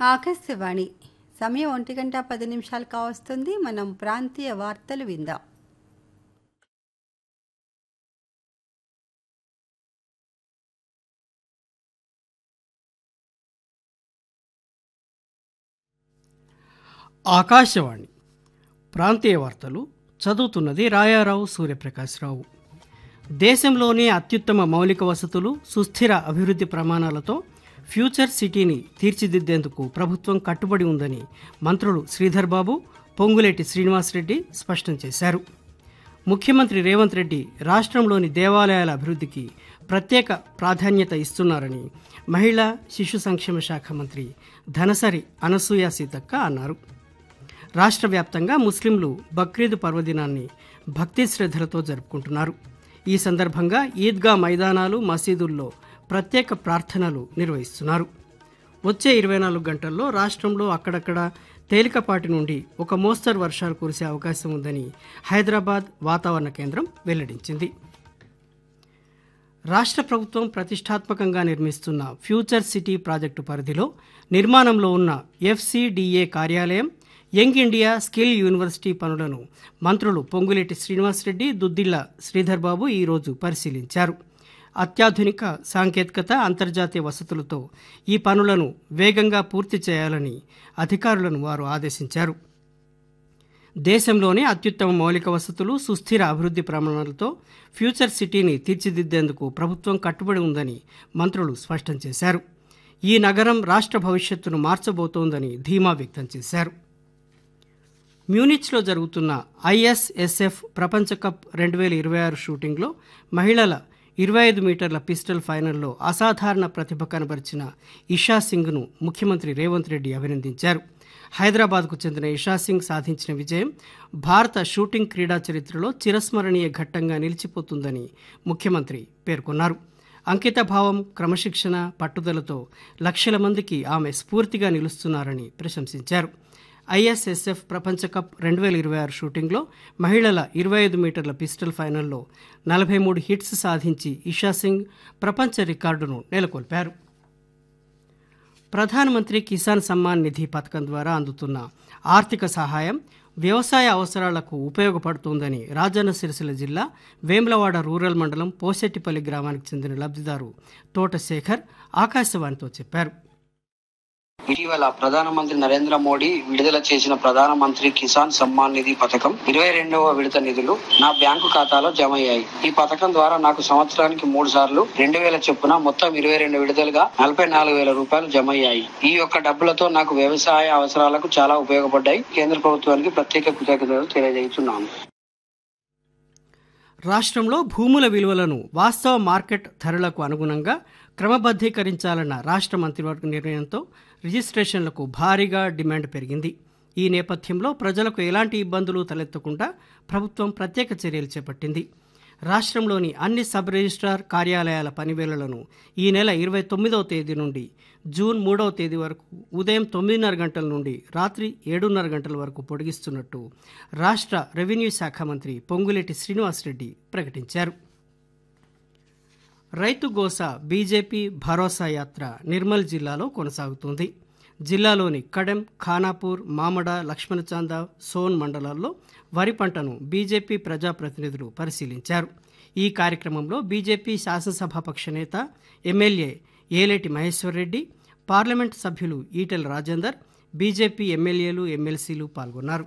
ఆకాశవాణి సమయం ఒంటి గంట పది నిమిషాలు కావస్తుంది మనం ప్రాంతీయ వార్తలు విందాం ఆకాశవాణి ప్రాంతీయ వార్తలు చదువుతున్నది రాయారావు సూర్యప్రకాశ్రావు దేశంలోనే అత్యుత్తమ మౌలిక వసతులు సుస్థిర అభివృద్ధి ప్రమాణాలతో ఫ్యూచర్ సిటీని తీర్చిదిద్దేందుకు ప్రభుత్వం కట్టుబడి ఉందని మంత్రులు శ్రీధర్ బాబు పొంగులేటి శ్రీనివాసరెడ్డి స్పష్టం చేశారు ముఖ్యమంత్రి రేవంత్ రెడ్డి రాష్ట్రంలోని దేవాలయాల అభివృద్ధికి ప్రత్యేక ప్రాధాన్యత ఇస్తున్నారని మహిళా శిశు సంక్షేమ శాఖ మంత్రి ధనసరి అనసూయ సీతక్క అన్నారు రాష్ట్ర వ్యాప్తంగా ముస్లింలు బక్రీద్ పర్వదినాన్ని భక్తి శ్రద్ధలతో జరుపుకుంటున్నారు ఈ సందర్భంగా ఈద్గా మైదానాలు మసీదుల్లో ప్రత్యేక ప్రార్థనలు నిర్వహిస్తున్నారు వచ్చే ఇరవై నాలుగు గంటల్లో రాష్ట్రంలో అక్కడక్కడ తేలికపాటి నుండి ఒక మోస్తరు వర్షాలు కురిసే అవకాశం ఉందని హైదరాబాద్ వాతావరణ కేంద్రం వెల్లడించింది రాష్ట్ర ప్రభుత్వం ప్రతిష్టాత్మకంగా నిర్మిస్తున్న ఫ్యూచర్ సిటీ ప్రాజెక్టు పరిధిలో నిర్మాణంలో ఉన్న ఎఫ్సిడిఏ కార్యాలయం యంగ్ ఇండియా స్కిల్ యూనివర్సిటీ పనులను మంత్రులు పొంగులేటి శ్రీనివాసరెడ్డి దుద్దిళ్ల శ్రీధర్ బాబు ఈరోజు పరిశీలించారు అత్యాధునిక సాంకేతికత అంతర్జాతీయ వసతులతో ఈ పనులను వేగంగా పూర్తి చేయాలని అధికారులను వారు ఆదేశించారు దేశంలోనే అత్యుత్తమ మౌలిక వసతులు సుస్థిర అభివృద్ధి ప్రమాణాలతో ఫ్యూచర్ సిటీని తీర్చిదిద్దేందుకు ప్రభుత్వం కట్టుబడి ఉందని మంత్రులు స్పష్టం చేశారు ఈ నగరం రాష్ట్ర భవిష్యత్తును మార్చబోతోందని ధీమా వ్యక్తం చేశారు మ్యూనిచ్లో జరుగుతున్న ఐఎస్ఎస్ఎఫ్ ప్రపంచ కప్ రెండు వేల ఇరవై ఆరు షూటింగ్లో మహిళల ఇరవై ఐదు మీటర్ల పిస్టల్ ఫైనల్లో అసాధారణ ప్రతిభ కనబరిచిన ఇషా సింగ్ను ముఖ్యమంత్రి రేవంత్ రెడ్డి అభినందించారు హైదరాబాద్కు చెందిన ఇషా సింగ్ సాధించిన విజయం భారత షూటింగ్ క్రీడా చరిత్రలో చిరస్మరణీయ ఘట్టంగా నిలిచిపోతుందని ముఖ్యమంత్రి పేర్కొన్నారు అంకితభావం క్రమశిక్షణ పట్టుదలతో లక్షల మందికి ఆమె స్ఫూర్తిగా నిలుస్తున్నారని ప్రశంసించారు ఐఎస్ఎస్ఎఫ్ ప్రపంచ కప్ రెండు వేల ఇరవై ఆరు షూటింగ్లో మహిళల ఇరవై ఐదు మీటర్ల పిస్టల్ ఫైనల్లో నలభై మూడు హిట్స్ సాధించి ఇషా సింగ్ ప్రపంచ రికార్డును నెలకొల్పారు ప్రధానమంత్రి కిసాన్ సమ్మాన్ నిధి పథకం ద్వారా అందుతున్న ఆర్థిక సహాయం వ్యవసాయ అవసరాలకు ఉపయోగపడుతోందని రాజన్న సిరిసిల్ల జిల్లా వేములవాడ రూరల్ మండలం పోసెట్టిపల్లి గ్రామానికి చెందిన లబ్ధిదారు తోట శేఖర్ ఆకాశవాణితో చెప్పారు ఇటీవల ప్రధానమంత్రి నరేంద్ర మోడీ విడుదల చేసిన ప్రధానమంత్రి కిసాన్ సమ్మాన్ నిధి పథకం ఇరవై రెండవ విడత నిధులు నా బ్యాంకు ఖాతాలో జమ అయ్యాయి ఈ పథకం ద్వారా నాకు సంవత్సరానికి మూడు సార్లు రెండు వేల చొప్పున మొత్తం ఇరవై రెండు విడుదలుగా నలభై నాలుగు వేల రూపాయలు జమ అయ్యాయి ఈ యొక్క డబ్బులతో నాకు వ్యవసాయ అవసరాలకు చాలా ఉపయోగపడ్డాయి కేంద్ర ప్రభుత్వానికి ప్రత్యేక కృతజ్ఞతలు తెలియజేస్తున్నాను రాష్ట్రంలో భూముల విలువలను వాస్తవ మార్కెట్ ధరలకు అనుగుణంగా క్రమబద్ధీకరించాలన్న రాష్ట్ర మంత్రివర్గ నిర్ణయంతో రిజిస్ట్రేషన్లకు భారీగా డిమాండ్ పెరిగింది ఈ నేపథ్యంలో ప్రజలకు ఎలాంటి ఇబ్బందులు తలెత్తకుండా ప్రభుత్వం ప్రత్యేక చర్యలు చేపట్టింది రాష్ట్రంలోని అన్ని సబ్ రిజిస్ట్రార్ కార్యాలయాల పనివేళలను ఈ నెల ఇరవై తొమ్మిదవ తేదీ నుండి జూన్ మూడవ తేదీ వరకు ఉదయం తొమ్మిదిన్నర గంటల నుండి రాత్రి ఏడున్నర గంటల వరకు పొడిగిస్తున్నట్టు రాష్ట్ర రెవెన్యూ శాఖ మంత్రి పొంగులేటి శ్రీనివాసరెడ్డి ప్రకటించారు రైతు గోస బీజేపీ భరోసా యాత్ర నిర్మల్ జిల్లాలో కొనసాగుతుంది జిల్లాలోని కడెం ఖానాపూర్ మామడ లక్ష్మణచాంద సోన్ మండలాల్లో వరి పంటను బీజేపీ ప్రజాప్రతినిధులు పరిశీలించారు ఈ కార్యక్రమంలో బీజేపీ శాసనసభాపక్ష నేత ఎమ్మెల్యే ఏలేటి మహేశ్వర్ రెడ్డి పార్లమెంట్ సభ్యులు ఈటెల రాజేందర్ బీజేపీ ఎమ్మెల్యేలు ఎమ్మెల్సీలు పాల్గొన్నారు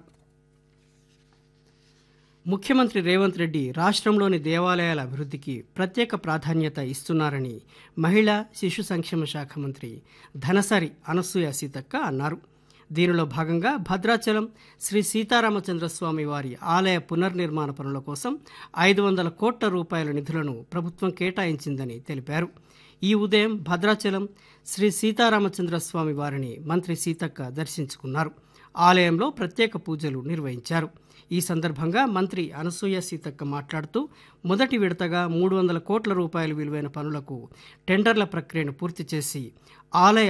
ముఖ్యమంత్రి రేవంత్ రెడ్డి రాష్ట్రంలోని దేవాలయాల అభివృద్ధికి ప్రత్యేక ప్రాధాన్యత ఇస్తున్నారని మహిళా శిశు సంక్షేమ శాఖ మంత్రి ధనసరి అనసూయ సీతక్క అన్నారు దీనిలో భాగంగా భద్రాచలం శ్రీ సీతారామచంద్రస్వామి వారి ఆలయ పునర్నిర్మాణ పనుల కోసం ఐదు వందల కోట్ల రూపాయల నిధులను ప్రభుత్వం కేటాయించిందని తెలిపారు ఈ ఉదయం భద్రాచలం శ్రీ సీతారామచంద్రస్వామి వారిని మంత్రి సీతక్క దర్శించుకున్నారు ఆలయంలో ప్రత్యేక పూజలు నిర్వహించారు ఈ సందర్భంగా మంత్రి అనసూయ సీతక్క మాట్లాడుతూ మొదటి విడతగా మూడు వందల కోట్ల రూపాయల విలువైన పనులకు టెండర్ల ప్రక్రియను పూర్తి చేసి ఆలయ